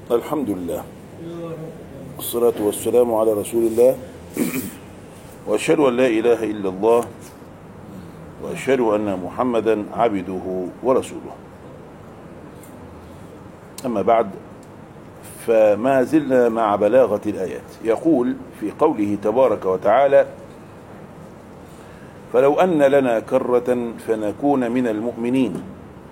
الحمد لله الصلاة والسلام على رسول الله وأشهد أن لا إله إلا الله وأشهد أن محمدا عبده ورسوله أما بعد فما زلنا مع بلاغة الآيات يقول في قوله تبارك وتعالى فلو أن لنا كرة فنكون من المؤمنين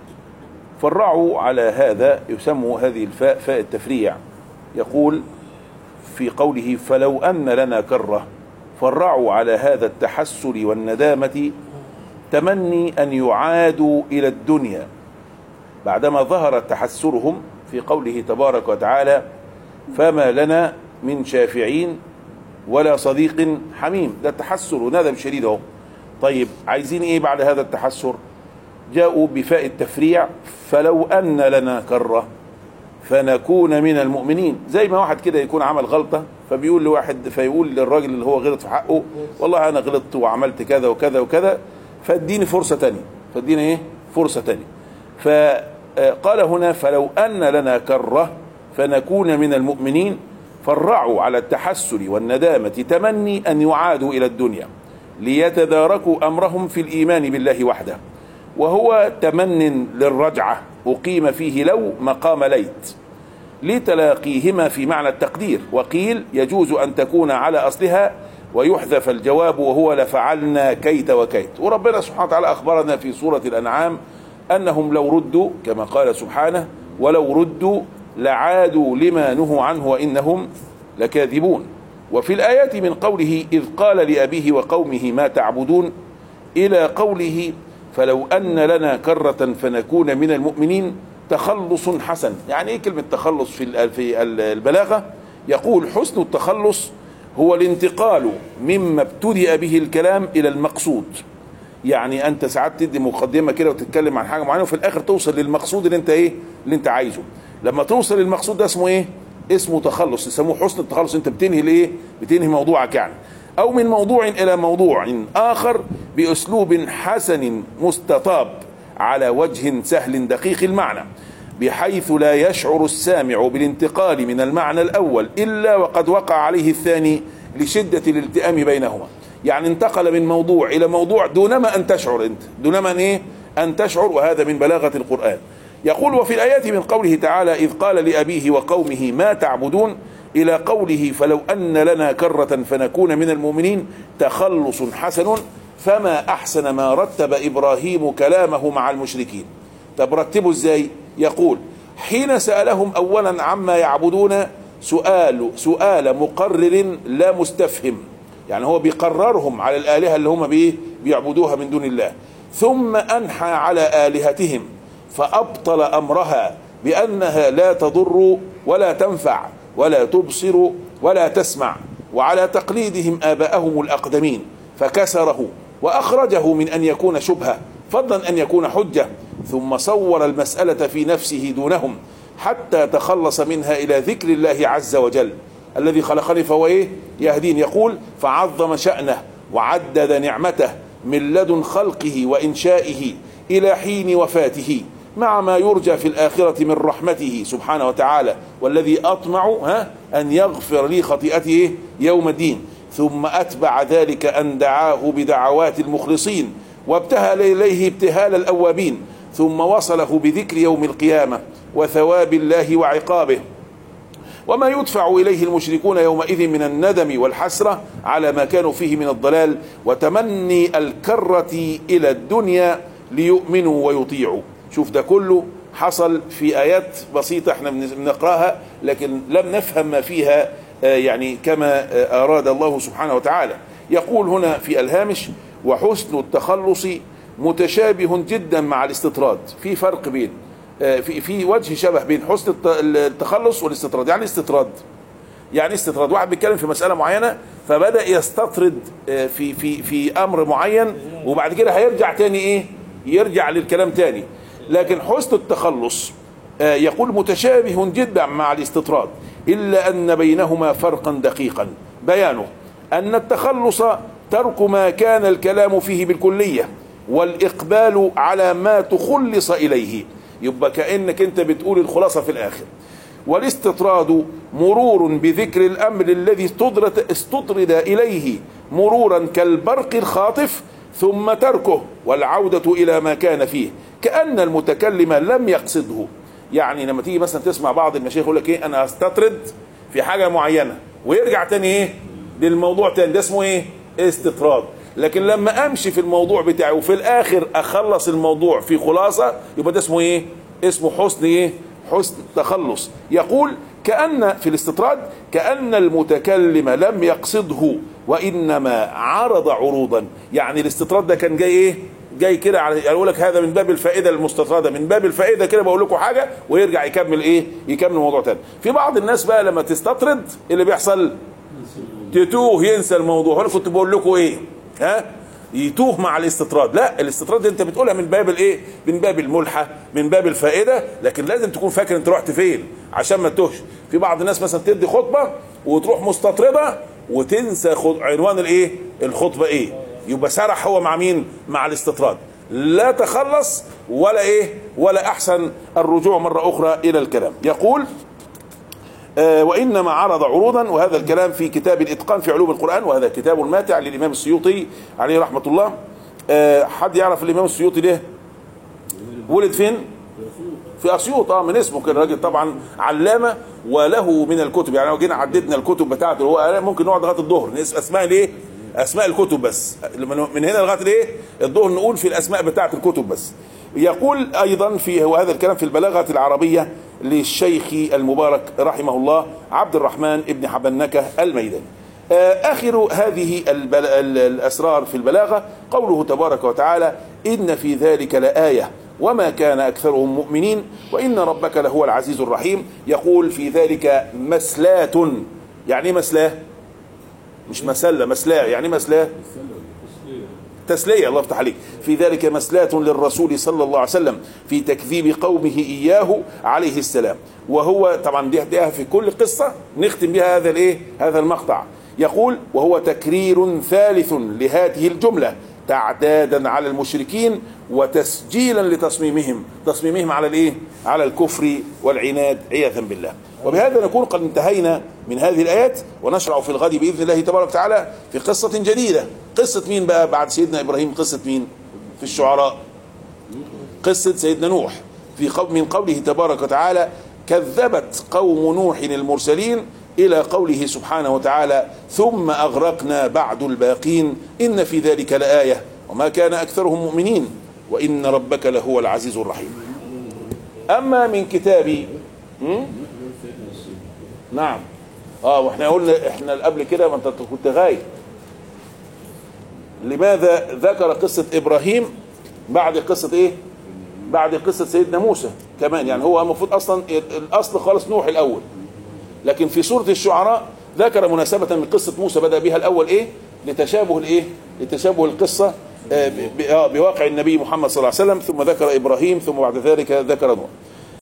فرعوا على هذا يسموا هذه الفاء فاء التفريع يقول في قوله فلو أن لنا كرة فرعوا على هذا التحسر والندامة تمني أن يعادوا إلى الدنيا بعدما ظهر تحسرهم في قوله تبارك وتعالى فما لنا من شافعين ولا صديق حميم ده التحسر وندم شديد اهو طيب عايزين ايه بعد هذا التحسر جاءوا بفاء التفريع فلو ان لنا كره فنكون من المؤمنين زي ما واحد كده يكون عمل غلطه فبيقول لواحد فيقول للراجل اللي هو غلط في حقه والله انا غلطت وعملت كذا وكذا وكذا فاديني فرصه تانية فاديني ايه فرصه تانية فقال هنا فلو ان لنا كره فنكون من المؤمنين فرعوا على التحسر والندامه تمني ان يعادوا الى الدنيا ليتداركوا امرهم في الايمان بالله وحده وهو تمن للرجعه اقيم فيه لو مقام ليت لتلاقيهما في معنى التقدير وقيل يجوز ان تكون على اصلها ويحذف الجواب وهو لفعلنا كيت وكيت وربنا سبحانه وتعالى اخبرنا في سوره الانعام انهم لو ردوا كما قال سبحانه ولو ردوا لعادوا لما نهوا عنه وانهم لكاذبون وفي الآيات من قوله إذ قال لأبيه وقومه ما تعبدون إلى قوله فلو أن لنا كرة فنكون من المؤمنين تخلص حسن يعني إيه كلمة تخلص في في البلاغة يقول حسن التخلص هو الانتقال مما ابتدأ به الكلام إلى المقصود يعني أنت ساعات تدي مقدمة كده وتتكلم عن حاجة معينة وفي الآخر توصل للمقصود اللي أنت إيه اللي أنت عايزه لما توصل للمقصود ده اسمه إيه اسمه تخلص يسموه حسن التخلص انت بتنهي الايه بتنهي موضوعك يعني او من موضوع الى موضوع اخر باسلوب حسن مستطاب على وجه سهل دقيق المعنى بحيث لا يشعر السامع بالانتقال من المعنى الاول الا وقد وقع عليه الثاني لشده الالتئام بينهما يعني انتقل من موضوع الى موضوع دونما ان تشعر انت دونما ان ايه ان تشعر وهذا من بلاغه القران يقول وفي الآيات من قوله تعالى إذ قال لأبيه وقومه ما تعبدون إلى قوله فلو أن لنا كرة فنكون من المؤمنين تخلص حسن فما أحسن ما رتب إبراهيم كلامه مع المشركين طب رتبوا إزاي يقول حين سألهم أولا عما يعبدون سؤال سؤال مقرر لا مستفهم يعني هو بيقررهم على الآلهة اللي هم بيه بيعبدوها من دون الله ثم أنحى على آلهتهم فأبطل أمرها بأنها لا تضر ولا تنفع ولا تبصر ولا تسمع وعلى تقليدهم آباءهم الأقدمين فكسره وأخرجه من أن يكون شبهة فضلا أن يكون حجة ثم صور المسألة في نفسه دونهم حتى تخلص منها إلى ذكر الله عز وجل الذي خلقني فهو إيه يهدين يقول فعظم شأنه وعدد نعمته من لدن خلقه وإنشائه إلى حين وفاته مع ما يرجى في الآخرة من رحمته سبحانه وتعالى والذي أطمع ها أن يغفر لي خطيئته يوم الدين ثم أتبع ذلك أن دعاه بدعوات المخلصين وابتهل إليه ابتهال الأوابين ثم وصله بذكر يوم القيامة وثواب الله وعقابه وما يدفع إليه المشركون يومئذ من الندم والحسرة على ما كانوا فيه من الضلال وتمني الكرة إلى الدنيا ليؤمنوا ويطيعوا شوف ده كله حصل في آيات بسيطة احنا بنقراها لكن لم نفهم ما فيها يعني كما أراد الله سبحانه وتعالى يقول هنا في الهامش وحسن التخلص متشابه جدا مع الاستطراد في فرق بين في في وجه شبه بين حسن التخلص والاستطراد يعني استطراد يعني استطراد واحد بيتكلم في مسألة معينة فبدأ يستطرد في في في أمر معين وبعد كده هيرجع تاني ايه يرجع للكلام تاني لكن حسن التخلص يقول متشابه جدا مع الاستطراد إلا أن بينهما فرقا دقيقا بيانه أن التخلص ترك ما كان الكلام فيه بالكلية والإقبال على ما تخلص إليه يبقى كأنك أنت بتقول الخلاصة في الآخر والاستطراد مرور بذكر الأمر الذي استطرد, استطرد إليه مرورا كالبرق الخاطف ثم تركه والعودة إلى ما كان فيه كأن المتكلم لم يقصده يعني لما تيجي مثلا تسمع بعض المشايخ يقول لك ايه انا استطرد في حاجه معينه ويرجع تاني ايه للموضوع تاني ده اسمه ايه استطراد لكن لما امشي في الموضوع بتاعي وفي الاخر اخلص الموضوع في خلاصه يبقى ده اسمه ايه اسمه حسن ايه حسن تخلص يقول كأن في الاستطراد كأن المتكلم لم يقصده وإنما عرض عروضا يعني الاستطراد ده كان جاي ايه جاي كده على يقول لك هذا من باب الفائده المستطرده من باب الفائده كده بقول لكم حاجه ويرجع يكمل ايه يكمل الموضوع تاني في بعض الناس بقى لما تستطرد إيه اللي بيحصل تتوه ينسى الموضوع انا كنت بقول لكم ايه ها يتوه مع الاستطراد لا الاستطراد انت بتقولها من باب الايه من باب الملحه من باب الفائده لكن لازم تكون فاكر انت رحت فين عشان ما تتوهش في بعض الناس مثلا تدي خطبه وتروح مستطرده وتنسى خط... عنوان الايه الخطبه ايه يبقى سرح هو مع مين مع الاستطراد لا تخلص ولا ايه ولا احسن الرجوع مره اخرى الى الكلام يقول آه وانما عرض عروضا وهذا الكلام في كتاب الاتقان في علوم القران وهذا كتاب ماتع للامام السيوطي عليه رحمه الله آه حد يعرف الامام السيوطي ده ولد فين في اسيوط اه من اسمه كده راجل طبعا علامه وله من الكتب يعني لو جينا عددنا الكتب بتاعته هو ممكن نقعد لغايه الظهر اسماء ليه اسماء الكتب بس من هنا لغايه الايه الظهر نقول في الاسماء بتاعه الكتب بس يقول ايضا في وهذا الكلام في البلاغه العربيه للشيخ المبارك رحمه الله عبد الرحمن ابن حبنكه الميداني اخر هذه الاسرار في البلاغه قوله تبارك وتعالى ان في ذلك لايه وما كان اكثرهم مؤمنين وان ربك لهو العزيز الرحيم يقول في ذلك مسلات يعني ايه مسلاه مش مسله مسلاه يعني مسلاه تسلية الله يفتح عليك في ذلك مسلاة للرسول صلى الله عليه وسلم في تكذيب قومه إياه عليه السلام وهو طبعا دي دي في كل قصة نختم بها هذا الايه هذا المقطع يقول وهو تكرير ثالث لهذه الجملة تعدادا على المشركين وتسجيلا لتصميمهم تصميمهم على الايه على الكفر والعناد عياذا بالله وبهذا نكون قد انتهينا من هذه الايات ونشرع في الغد باذن الله تبارك وتعالى في قصه جديده قصه مين بقى بعد سيدنا ابراهيم قصه مين في الشعراء قصه سيدنا نوح في قول من قوله تبارك وتعالى كذبت قوم نوح المرسلين الى قوله سبحانه وتعالى ثم اغرقنا بعد الباقين ان في ذلك لايه وما كان اكثرهم مؤمنين وان ربك لهو العزيز الرحيم اما من كتاب نعم اه واحنا قلنا احنا قبل كده ما انت كنت غايب لماذا ذكر قصة ابراهيم بعد قصة ايه بعد قصة سيدنا موسى كمان يعني هو المفروض اصلا الاصل خالص نوح الاول لكن في سورة الشعراء ذكر مناسبة من قصة موسى بدأ بها الاول ايه لتشابه الايه لتشابه القصة بواقع النبي محمد صلى الله عليه وسلم ثم ذكر ابراهيم ثم بعد ذلك ذكر نوح